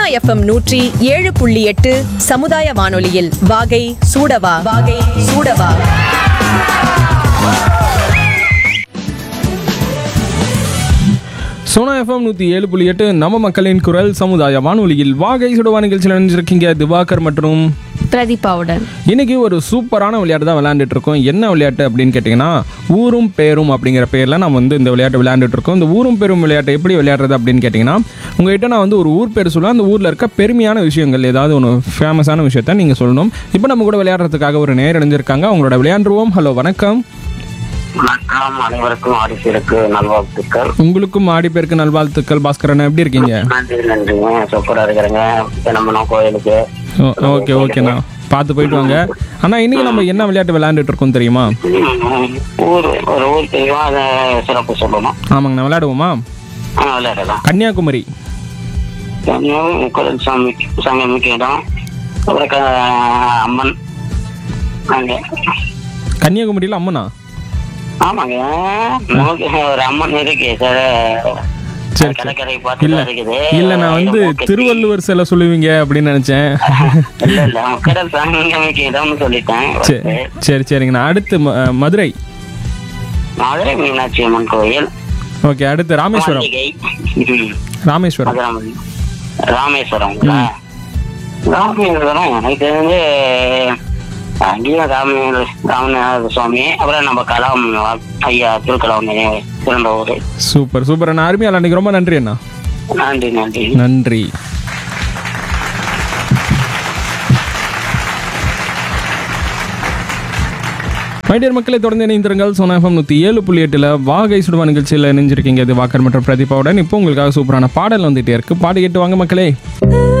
FM நூற்றி ஏழு புள்ளி எட்டு சமுதாய வானொலியில் வாகை சூடவா வாகை சூடவா சோனா எஃப்எம் நூற்றி ஏழு புள்ளி எட்டு நம்ம மக்களின் குரல் சமுதாய வானொலியில் வாகை சுடுவா நிகழ்ச்சியில் நினைஞ்சிருக்கீங்க திவாகர் மற்றும் பிரதீபாவுடன் இன்னைக்கு ஒரு சூப்பரான விளையாட்டு தான் விளையாண்டுட்டு இருக்கோம் என்ன விளையாட்டு அப்படின்னு கேட்டிங்கன்னா ஊரும் பேரும் அப்படிங்கிற பேரில் நம்ம வந்து இந்த விளையாட்டு விளையாண்டுட்டு இருக்கோம் இந்த ஊரும் பேரும் விளையாட்டு எப்படி விளையாடுறது அப்படின்னு கேட்டிங்கன்னா உங்ககிட்ட நான் வந்து ஒரு ஊர் பேர் சொல்லுவேன் அந்த ஊரில் இருக்க பெருமையான விஷயங்கள் ஏதாவது ஒன்று ஃபேமஸான விஷயத்த நீங்கள் சொல்லணும் இப்போ நம்ம கூட விளையாடுறதுக்காக ஒரு நேர் அடைஞ்சிருக்காங்க அவங்களோட விளையாண்டுருவோம் ஹலோ வணக்கம் வணக்கம் அனைவருக்கும் ஆடிசியருக்கு நல்வாழ்த்துக்கள் உங்களுக்கும் ஆடி பேருக்கு நல்வாழ்த்துக்கள் பாஸ்கரன் எப்படி இருக்கீங்க நன்றி நன்றிங்க சூப்பரா இருக்கிறேங்க தினமனம் கோயிலுக்கு ஓ- ஓகே ஓகேண்ணா பார்த்து போயிட்டு வாங்க அண்ணா இன்னைக்கு நம்ம என்ன விளையாட்டு விளையாண்டுட்டு இருக்கோம் தெரியுமா ம், ஊர் ஒரு ஊர் தெரியும் அதை சிறப்பு சொல்லணும் ஆமாங்கண்ணா விளையாடுவோமா ஆ, விளையாடலாம் கன்னியாகுமரி தனியார் கோயில் சாமி சாமி முக்கியம் அப்புறம் க- அம்மன் அங்க கன்னியாகுமரியில் அம்மனா ஆமாங்க நமக்கு ஒரு அம்மன் இருக்கு சார் சரி, சரி. கடற்கரை பார்த்து இல்ல இருக்குது இல்ல நான் வந்து ஓகே. திருவள்ளுவர் சிலை சொல்லுவீங்க அப்படின்னு நினைச்சேன் இல்ல இல்ல கடல் சாமிக்கு இடம்னு சொல்லிட்டேன் சரி சரி சரிங்கண்ணா அடுத்து ம- அஹ், மதுரை மதுரை மீனாட்சி அம்மன் கோயில் ஓகே அடுத்து ராமேஸ்வரம் மாளிகை ம். ராமேஸ்வரம் மதுரை ராமேஸ்வரம்ங்களா ராமேஸ்வரம் எனக்கு தெரிஞ்சு அங்கேயும் ராம ராமநாத சுவாமி அப்புறம் நம்ம கலாம் ஐயா அப்துல் கலாம் பிறந்த ஊர் சூப்பர் சூப்பர் அண்ணா அருமையா அன்னைக்கு ரொம்ப நன்றி அண்ணா நன்றி நன்றி நன்றி மைடியர் மக்களை தொடர்ந்து இணைந்திருங்கள் சோனா எஃப்எம் நூற்றி ஏழு புள்ளி எட்டில் வாகை சுடுவா நிகழ்ச்சியில் இணைஞ்சிருக்கீங்க இது வாக்கர் மற்றும் பிரதீபாவுடன் இப்போ உங்களுக்காக சூப்பரான பாடல் வந்துட்டே இருக்கு பாடி கேட்டு வாங்க மக்களே ஆ